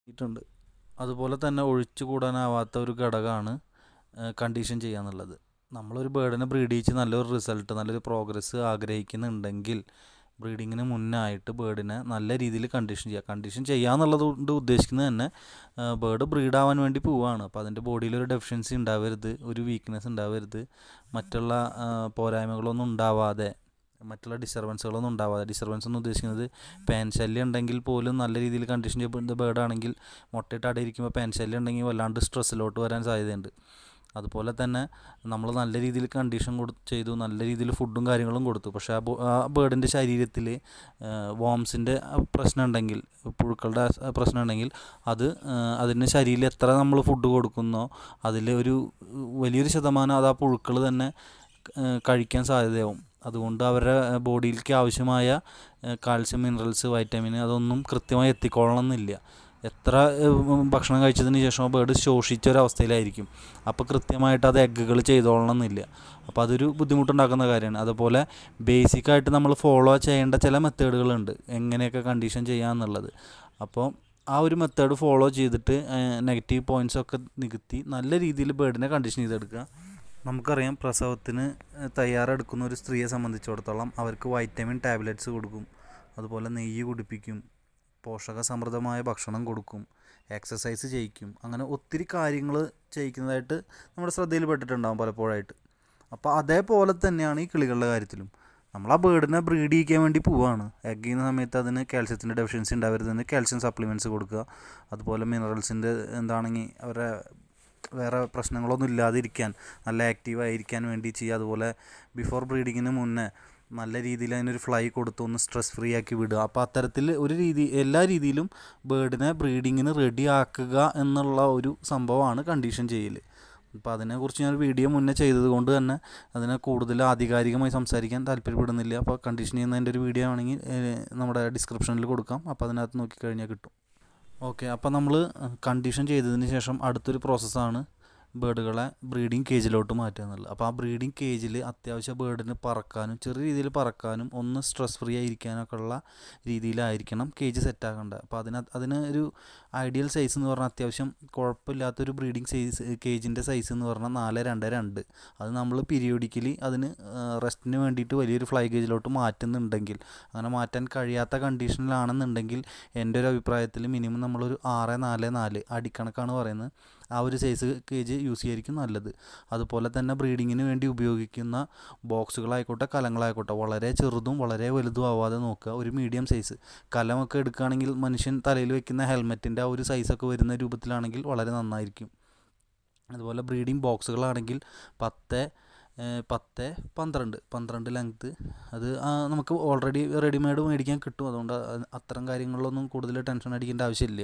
ഇട്ടുണ്ട് അതുപോലെ തന്നെ ഒഴിച്ചുകൂടാനാവാത്ത ഒരു ഘടകമാണ് കണ്ടീഷൻ ചെയ്യുക എന്നുള്ളത് നമ്മളൊരു ബേർഡിനെ ബ്രീഡ് ചെയ്യിച്ച് നല്ലൊരു റിസൾട്ട് നല്ലൊരു പ്രോഗ്രസ് ആഗ്രഹിക്കുന്നുണ്ടെങ്കിൽ ബ്രീഡിങ്ങിന് മുന്നായിട്ട് ബേർഡിനെ നല്ല രീതിയിൽ കണ്ടീഷൻ ചെയ്യുക കണ്ടീഷൻ ചെയ്യുക എന്നുള്ളത് കൊണ്ട് ഉദ്ദേശിക്കുന്നത് തന്നെ ബേർഡ് ബ്രീഡ് ആവാൻ വേണ്ടി പോവുകയാണ് അപ്പോൾ അതിൻ്റെ ബോഡിയിൽ ഒരു ഡെഫിഷ്യൻസി ഉണ്ടാവരുത് ഒരു വീക്ക്നെസ് ഉണ്ടാവരുത് മറ്റുള്ള ആ, പോരായ്മകളൊന്നും ഉണ്ടാവാതെ മറ്റുള്ള ഡിസ്റ്റർബൻസുകളൊന്നും ഉണ്ടാവാതെ ഡിസ്റ്റർബൻസ് എന്ന് ഉദ്ദേശിക്കുന്നത് പാൻ ശല്യം ഉണ്ടെങ്കിൽ പോലും നല്ല രീതിയിൽ കണ്ടീഷൻ ചെയ്യപ്പെടുന്ന ബേർഡ് ആണെങ്കിൽ മുട്ടയിട്ട് അവിടെ ഇരിക്കുമ്പോൾ പാൻ ശല്യം ഉണ്ടെങ്കിൽ വല്ലാണ്ട് സ്ട്രെസ്സിലോട്ട് വരാൻ സാധ്യതയുണ്ട് അതുപോലെ തന്നെ നമ്മൾ നല്ല രീതിയിൽ കണ്ടീഷൻ കൊടു ചെയ്തു നല്ല രീതിയിൽ ഫുഡും കാര്യങ്ങളും കൊടുത്തു പക്ഷേ ആ ബോ- ആ ബേർഡിൻ്റെ ശരീരത്തിൽ വോംസിൻ്റെ പ്രശ്നം ഉണ്ടെങ്കിൽ പുഴുക്കളുടെ ആ പ്രശ്നം ഉണ്ടെങ്കിൽ അത് ആ, അതിന് ശരീരത്തിൽ എത്ര നമ്മൾ ഫുഡ് കൊടുക്കുന്നോ അതിൽ ഒരു വലിയൊരു ശതമാനം അത് ആ പുഴുക്കൾ തന്നെ ഏഹ് കഴിക്കാൻ സാധ്യതയാവും അതുകൊണ്ട് അവരുടെ ബോഡിയിലേക്ക് ആവശ്യമായ കാൽസ്യം മിനറൽസ് വൈറ്റമിൻ അതൊന്നും കൃത്യമായി എത്തിക്കൊള്ളണം എന്നില്ല എത്ര ഏഹ് ഭക്ഷണം കഴിച്ചതിന് ശേഷം ബേർഡ് ശോഷിച്ച ഒരവസ്ഥയിലായിരിക്കും അപ്പോൾ കൃത്യമായിട്ട് അത് എഗ്ഗുകൾ ചെയ്തോളണം എന്നില്ല അപ്പോൾ അതൊരു ബുദ്ധിമുട്ടുണ്ടാക്കുന്ന കാര്യമാണ് അതുപോലെ ബേസിക്കായിട്ട് നമ്മൾ ഫോളോ ചെയ്യേണ്ട ചില മെത്തേഡുകളുണ്ട് എങ്ങനെയൊക്കെ കണ്ടീഷൻ ചെയ്യാമെന്നുള്ളത് അപ്പോൾ ആ ഒരു മെത്തേഡ് ഫോളോ ചെയ്തിട്ട് നെഗറ്റീവ് പോയിൻറ്റ്സ് ഒക്കെ നികത്തി നല്ല രീതിയിൽ ബേർഡിനെ കണ്ടീഷൻ ചെയ്തെടുക്കുക നമുക്കറിയാം പ്രസവത്തിന് ഏഹ് തയ്യാറെടുക്കുന്ന ഒരു സ്ത്രീയെ സംബന്ധിച്ചിടത്തോളം അവർക്ക് വൈറ്റമിൻ ടാബ്ലറ്റ്സ് കൊടുക്കും അതുപോലെ നെയ്യ് കുടിപ്പിക്കും പോഷക സമൃദ്ധമായ ഭക്ഷണം കൊടുക്കും എക്സസൈസ് ചെയ്യിക്കും അങ്ങനെ ഒത്തിരി കാര്യങ്ങൾ ചെയ്യിക്കുന്നതായിട്ട് നമ്മുടെ ശ്രദ്ധയിൽപ്പെട്ടിട്ടുണ്ടാകും പലപ്പോഴായിട്ട് അപ്പോൾ അതേപോലെ തന്നെയാണ് ഈ കിളികളുടെ കാര്യത്തിലും നമ്മൾ ആ ബേർഡിനെ ബ്രീഡ് ചെയ്യിക്കാൻ വേണ്ടി പോവുകയാണ് എഗ് ചെയ്യുന്ന സമയത്ത് അതിന് കാൽസ്യത്തിൻ്റെ ഡെഫിഷ്യൻസി ഉണ്ടാവരുതെന്ന് കാൽസ്യം സപ്ലിമെൻറ്റ്സ് കൊടുക്കുക അതുപോലെ മിനറൽസിൻ്റെ എന്താണെങ്കിൽ അവരെ വേറെ പ്രശ്നങ്ങളൊന്നും ഇല്ലാതിരിക്കാൻ നല്ല ആക്റ്റീവായിരിക്കാൻ വേണ്ടി ചെയ്യുക അതുപോലെ ബിഫോർ ബ്രീഡിങ്ങിന് മുന്നേ നല്ല രീതിയിൽ അതിനൊരു ഫ്ലൈ കൊടുത്ത് ഒന്ന് സ്ട്രെസ് ഫ്രീ ആക്കി വിടുക അപ്പോൾ അത്തരത്തിൽ ഒരു രീതി എല്ലാ രീതിയിലും ബേർഡിനെ ബ്രീഡിങ്ങിന് റെഡി ആക്കുക എന്നുള്ള ഒരു സംഭവമാണ് കണ്ടീഷൻ ചെയ്യൽ അപ്പോൾ അതിനെക്കുറിച്ച് ഞാൻ വീഡിയോ മുന്നേ ചെയ്തത് കൊണ്ട് തന്നെ അതിനെ കൂടുതൽ ആധികാരികമായി സംസാരിക്കാൻ താല്പര്യപ്പെടുന്നില്ല അപ്പോൾ കണ്ടീഷൻ ചെയ്യുന്നതിൻ്റെ ഒരു വീഡിയോ ആണെങ്കിൽ ഏഹ്, നമ്മുടെ ഡിസ്ക്രിപ്ഷനിൽ കൊടുക്കാം അപ്പോൾ അതിനകത്ത് നോക്കിക്കഴിഞ്ഞാൽ കിട്ടും ഓക്കെ അപ്പോൾ നമ്മൾ കണ്ടീഷൻ ചെയ്തതിന് ശേഷം അടുത്തൊരു പ്രോസസ്സാണ് ബേർഡുകളെ ബ്രീഡിംഗ് കേജിലോട്ട് മാറ്റുക എന്നുള്ളത് അപ്പോൾ ആ ബ്രീഡിംഗ് കേജിൽ അത്യാവശ്യം ബേർഡിന് പറക്കാനും ചെറിയ രീതിയിൽ പറക്കാനും ഒന്ന് സ്ട്രെസ് ഫ്രീ ആയിരിക്കാനൊക്കെ ഉള്ള രീതിയിലായിരിക്കണം കേജ് സെറ്റാക്കേണ്ടത് അപ്പോൾ അതിന് അതിന് ഒരു ഐഡിയൽ സൈസ് എന്ന് പറഞ്ഞാൽ അത്യാവശ്യം കുഴപ്പമില്ലാത്തൊരു ബ്രീഡിംഗ് സൈസ് കേജിൻ്റെ സൈസ് എന്ന് പറഞ്ഞാൽ നാല് രണ്ട് രണ്ട് അത് നമ്മൾ പീരിയോഡിക്കലി അതിന് റെസ്റ്റിന് വേണ്ടിയിട്ട് വലിയൊരു ഫ്ലൈ ഗേജിലോട്ട് മാറ്റുന്നുണ്ടെങ്കിൽ അങ്ങനെ മാറ്റാൻ കഴിയാത്ത കണ്ടീഷനിലാണെന്നുണ്ടെങ്കിൽ എൻ്റെ ഒരു അഭിപ്രായത്തിൽ മിനിമം നമ്മളൊരു ആറ് നാല് നാല് അടിക്കണക്കാണ് പറയുന്നത് ആ ഒരു സൈസ് കേജ് യൂസ് ചെയ്യായിരിക്കും നല്ലത് അതുപോലെ തന്നെ ബ്രീഡിങ്ങിന് വേണ്ടി ഉപയോഗിക്കുന്ന ബോക്സുകളായിക്കോട്ടെ കലങ്ങളായിക്കോട്ടെ വളരെ ചെറുതും വളരെ വലുതും ആവാതെ നോക്കുക ഒരു മീഡിയം സൈസ് കലമൊക്കെ എടുക്കുകയാണെങ്കിൽ മനുഷ്യൻ തലയിൽ വെക്കുന്ന ഹെൽമെറ്റിൻ്റെ ആ ഒരു സൈസൊക്കെ വരുന്ന രൂപത്തിലാണെങ്കിൽ വളരെ നന്നായിരിക്കും അതുപോലെ ബ്രീഡിംഗ് ബോക്സുകളാണെങ്കിൽ പത്ത് ഏഹ് പത്ത് പന്ത്രണ്ട് പന്ത്രണ്ട് ലെങ്ത്ത് അത് ആ നമുക്ക് ഓൾറെഡി റെഡിമെയ്ഡ് മേടിക്കാൻ കിട്ടും അതുകൊണ്ട് അത് അത്തരം കാര്യങ്ങളിലൊന്നും കൂടുതൽ ടെൻഷൻ അടിക്കേണ്ട ആവശ്യമില്ല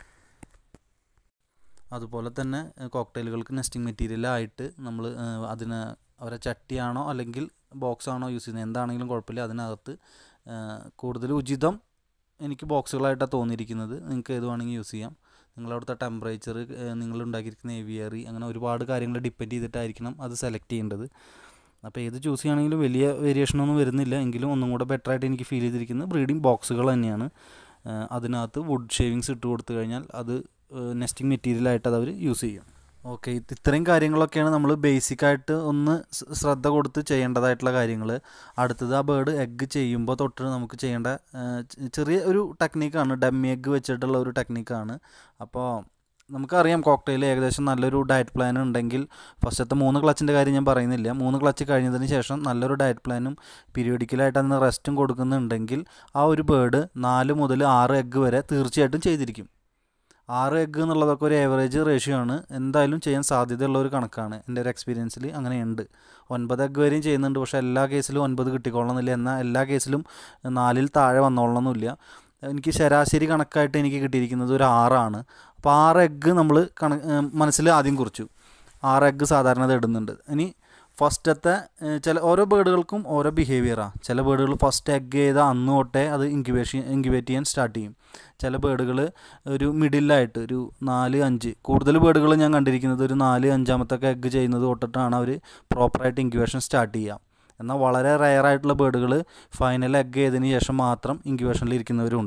അതുപോലെ തന്നെ കോക്ടെയിലുകൾക്ക് നെസ്റ്റിംഗ് മെറ്റീരിയലായിട്ട് നമ്മൾ അതിന് അവരെ ചട്ടിയാണോ അല്ലെങ്കിൽ ബോക്സ് ആണോ യൂസ് ചെയ്യുന്നത് എന്താണെങ്കിലും കുഴപ്പമില്ല അതിനകത്ത് കൂടുതൽ ഉചിതം എനിക്ക് ബോക്സുകളായിട്ടാണ് തോന്നിയിരിക്കുന്നത് നിങ്ങൾക്ക് ഏത് വേണമെങ്കിൽ യൂസ് ചെയ്യാം നിങ്ങളവിടുത്തെ ടെമ്പറേച്ചർ നിങ്ങൾ ഉണ്ടാക്കിയിരിക്കുന്ന ഏവിയറി അങ്ങനെ ഒരുപാട് കാര്യങ്ങൾ ഡിപ്പെൻഡ് ചെയ്തിട്ടായിരിക്കണം അത് സെലക്ട് ചെയ്യേണ്ടത് അപ്പോൾ ഏത് ചൂസ് ചെയ്യുകയാണെങ്കിലും വലിയ വേരിയേഷനൊന്നും വരുന്നില്ല എങ്കിലും ഒന്നും കൂടെ ബെറ്റർ ആയിട്ട് എനിക്ക് ഫീൽ ചെയ്തിരിക്കുന്നത് ബ്രീഡിംഗ് ബോക്സുകൾ തന്നെയാണ് ഏഹ് അതിനകത്ത് വുഡ് ഷേവിങ്സ് ഇട്ട് കൊടുത്തു കഴിഞ്ഞാൽ അത് നെസ്റ്റിംഗ് മെറ്റീരിയലായിട്ട് അത് അവർ യൂസ് ചെയ്യും ഓക്കെ ഇത്രയും കാര്യങ്ങളൊക്കെയാണ് നമ്മൾ ബേസിക്കായിട്ട് ഒന്ന് സ് ശ്രദ്ധ കൊടുത്ത് ചെയ്യേണ്ടതായിട്ടുള്ള കാര്യങ്ങൾ അടുത്തത് ആ ബേർഡ് എഗ്ഗ് ചെയ്യുമ്പോൾ തൊട്ട് നമുക്ക് ചെയ്യേണ്ട ഏഹ്, ചെ- ചെറിയ ഒരു ടെക്നിക്കാണ് ഡമ്മി എഗ്ഗ് വെച്ചിട്ടുള്ള ഒരു ടെക്നിക്കാണ് അപ്പോൾ നമുക്കറിയാം കോക്ടെയിൽ ഏകദേശം നല്ലൊരു ഡയറ്റ് പ്ലാൻ ഉണ്ടെങ്കിൽ ഫസ്റ്റത്തെ മൂന്ന് ക്ലച്ചിൻ്റെ കാര്യം ഞാൻ പറയുന്നില്ല മൂന്ന് ക്ലച്ച് കഴിഞ്ഞതിന് ശേഷം നല്ലൊരു ഡയറ്റ് പ്ലാനും പീരിയോഡിക്കലായിട്ട് അതിന് റെസ്റ്റും കൊടുക്കുന്നുണ്ടെങ്കിൽ ആ ഒരു ബേർഡ് നാല് മുതൽ ആറ് എഗ്ഗ് വരെ തീർച്ചയായിട്ടും ചെയ്തിരിക്കും ആറ് എഗ്ഗ് എന്നുള്ളതൊക്കെ ഒരു ഏവറേജ് റേഷ്യോ ആണ് എന്തായാലും ചെയ്യാൻ സാധ്യതയുള്ള ഒരു കണക്കാണ് എൻ്റെ ഒരു എക്സ്പീരിയൻസിൽ അങ്ങനെയുണ്ട് ഒൻപത് എഗ്ഗ് വരെയും ചെയ്യുന്നുണ്ട് പക്ഷേ എല്ലാ കേസിലും ഒൻപത് കിട്ടിക്കൊള്ളണമെന്നില്ല എന്നാൽ എല്ലാ കേസിലും നാലിൽ താഴെ വന്നോളണമെന്നില്ല എനിക്ക് ശരാശരി കണക്കായിട്ട് എനിക്ക് കിട്ടിയിരിക്കുന്നത് ഒരു ആറാണ് അപ്പോൾ ആറ് എഗ്ഗ് നമ്മൾ കണ മനസ്സിൽ ആദ്യം കുറിച്ചു ആറ് എഗ്ഗ് സാധാരണ ഇത് ഇടുന്നുണ്ട് ഇനി ഫസ്റ്റത്തെ ഏഹ്, ചില ഓരോ ബേർഡുകൾക്കും ഓരോ ബിഹേവിയറാണ് ചില ബേർഡുകൾ ഫസ്റ്റ് എഗ്ഗ് ചെയ്ത അന്ന് തൊട്ടേ അത് ഇൻക്യുബേഷൻ ഇൻക്യുബേറ്റ് ചെയ്യാൻ സ്റ്റാർട്ട് ചെയ്യും ചില ബേർഡുകൾ ഒരു മിഡിലായിട്ട് ഒരു നാല് അഞ്ച് കൂടുതൽ ബേർഡുകൾ ഞാൻ കണ്ടിരിക്കുന്നത് ഒരു നാല് അഞ്ചാമത്തൊക്കെ എഗ്ഗ് ചെയ്യുന്നത് തൊട്ടിട്ടാണ് അവർ പ്രോപ്പറായിട്ട് ഇൻക്യുബേഷൻ സ്റ്റാർട്ട് ചെയ്യുക എന്നാൽ വളരെ റയർ ആയിട്ടുള്ള ബേർഡുകൾ ഫൈനൽ എഗ്ഗ് ചെയ്തതിന് ശേഷം മാത്രം ഇൻക്യുബേഷനിൽ ഇരിക്കുന്നവരുണ്ട്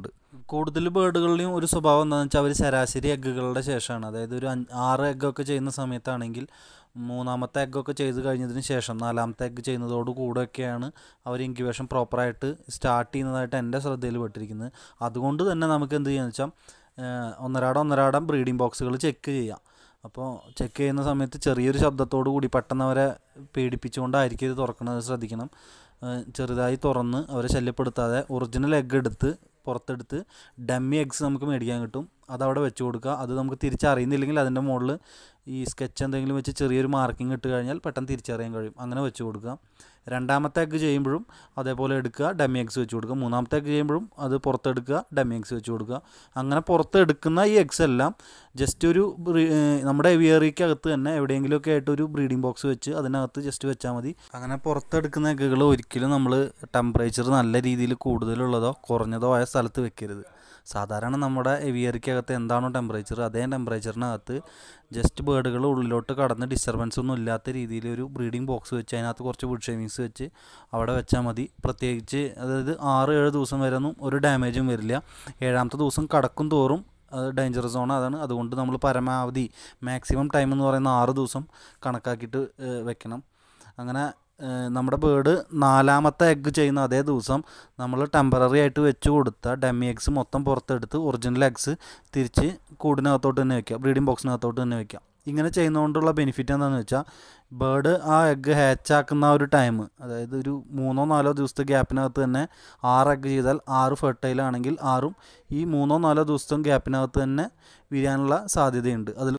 കൂടുതൽ ബേർഡുകളുടെയും ഒരു സ്വഭാവം എന്താണെന്ന് വെച്ചാൽ അവർ ശരാശരി എഗ്ഗുകളുടെ ശേഷമാണ് അതായത് ഒരു അഞ്ച് ആറ് എഗ്ഗൊക്കെ ചെയ്യുന്ന സമയത്താണെങ്കിൽ മൂന്നാമത്തെ എഗ്ഗൊക്കെ ചെയ്ത് കഴിഞ്ഞതിന് ശേഷം നാലാമത്തെ എഗ്ഗ് ചെയ്യുന്നതോട് കൂടെയൊക്കെയാണ് അവർ ഇൻക്യുബേഷൻ പ്രോപ്പറായിട്ട് സ്റ്റാർട്ട് ചെയ്യുന്നതായിട്ട് എൻ്റെ ശ്രദ്ധയിൽ പെട്ടിരിക്കുന്നത് അതുകൊണ്ട് തന്നെ നമുക്ക് എന്ത് ചെയ്യാന്ന് വെച്ചാൽ ഒന്നരാടം ഒന്നരാടം ബ്രീഡിംഗ് ബോക്സുകൾ ചെക്ക് ചെയ്യാം അപ്പോൾ ചെക്ക് ചെയ്യുന്ന സമയത്ത് ചെറിയൊരു ശബ്ദത്തോടു കൂടി പെട്ടെന്ന് അവരെ പേടിപ്പിച്ചുകൊണ്ടായിരിക്കും ഇത് തുറക്കുന്നത് ശ്രദ്ധിക്കണം ഏഹ് ചെറുതായി തുറന്ന് അവരെ ശല്യപ്പെടുത്താതെ ഒറിജിനൽ എഗ്ഗ് എടുത്ത് പുറത്തെടുത്ത് ഡമ്മി എഗ്സ് നമുക്ക് മേടിക്കാൻ കിട്ടും അതവിടെ വെച്ച് കൊടുക്കുക അത് നമുക്ക് തിരിച്ചറിയുന്നില്ലെങ്കിൽ അതിൻ്റെ മുകളിൽ ഈ സ്കെച്ച് എന്തെങ്കിലും വെച്ച് ചെറിയൊരു മാർക്കിംഗ് ഇട്ട് കഴിഞ്ഞാൽ പെട്ടെന്ന് തിരിച്ചറിയാൻ കഴിയും അങ്ങനെ വെച്ച് കൊടുക്കുക രണ്ടാമത്തെ എഗ്ഗ് ചെയ്യുമ്പോഴും അതേപോലെ എടുക്കുക ഡമ്മി എഗ്സ് വെച്ച് കൊടുക്കുക മൂന്നാമത്തെ എഗ്ഗ് ചെയ്യുമ്പോഴും അത് പുറത്തെടുക്കുക ഡമ്മി എഗ്സ് വെച്ച് കൊടുക്കുക അങ്ങനെ പുറത്തെടുക്കുന്ന ഈ എഗ്സ് എല്ലാം ജസ്റ്റ് ഒരു ബ്രീ- ഏഹ് നമ്മുടെ എവിയറിക്കകത്ത് തന്നെ എവിടെയെങ്കിലുമൊക്കെ ആയിട്ട് ഒരു ബ്രീഡിംഗ് ബോക്സ് വെച്ച് അതിനകത്ത് ജസ്റ്റ് വെച്ചാൽ മതി അങ്ങനെ പുറത്തെടുക്കുന്ന എഗ്ഗുകൾ ഒരിക്കലും നമ്മൾ ടെമ്പറേച്ചർ നല്ല രീതിയിൽ കൂടുതലുള്ളതോ കുറഞ്ഞതോ ആയ സ്ഥലത്ത് വെക്കരുത് സാധാരണ നമ്മുടെ എവിയറിക്കകത്ത് എന്താണോ ടെമ്പറേച്ചർ അതേ ടെമ്പറേച്ചറിനകത്ത് ജസ്റ്റ് ബേർഡുകൾ ഉള്ളിലോട്ട് കടന്ന് ഡിസ്റ്റർബൻസ് ഒന്നും ഇല്ലാത്ത രീതിയിൽ ഒരു ബ്രീഡിംഗ് ബോക്സ് വെച്ച് അതിനകത്ത് കുറച്ച് വുഡ് ഷേവിങ്സ് വെച്ച് അവിടെ വെച്ചാൽ മതി പ്രത്യേകിച്ച് അതായത് ആറ് ഏഴ് ദിവസം വരെ ഒന്നും ഒരു ഡാമേജും വരില്ല ഏഴാമത്തെ ദിവസം കടക്കും തോറും അത് ഡേഞ്ചർ സോൺ അതാണ് അതുകൊണ്ട് നമ്മൾ പരമാവധി മാക്സിമം ടൈം എന്ന് പറയുന്ന ആറ് ദിവസം കണക്കാക്കിയിട്ട് ഏഹ്, വെക്കണം അങ്ങനെ ഏഹ്, നമ്മുടെ ബേർഡ് നാലാമത്തെ എഗ്ഗ് ചെയ്യുന്ന അതേ ദിവസം നമ്മൾ ടെമ്പററി ആയിട്ട് വെച്ച് കൊടുത്ത ഡമ്മി എഗ്സ് മൊത്തം പുറത്തെടുത്ത് ഒറിജിനൽ എഗ്സ് തിരിച്ച് കൂടിനകത്തോട്ട് തന്നെ വെക്കുക ബ്രീഡിംഗ് ബോക്സിനകത്തോട്ട് തന്നെ വെക്കുക ഇങ്ങനെ ചെയ്യുന്നതുകൊണ്ടുള്ള ബെനിഫിറ്റ് എന്താണെന്ന് വെച്ചാൽ ബേർഡ് ആ എഗ്ഗ് ഹാച്ചാക്കുന്ന ആ ഒരു ടൈം അതായത് ഒരു മൂന്നോ നാലോ ദിവസത്തെ ഗ്യാപ്പിനകത്ത് തന്നെ ആറ് എഗ്ഗ് ചെയ്താൽ ആറ് ഫെർട്ടൈൽ ആണെങ്കിൽ ആറും ഈ മൂന്നോ നാലോ ദിവസത്തെ ഗ്യാപ്പിനകത്ത് തന്നെ വിരിയാനുള്ള സാധ്യതയുണ്ട് അതിൽ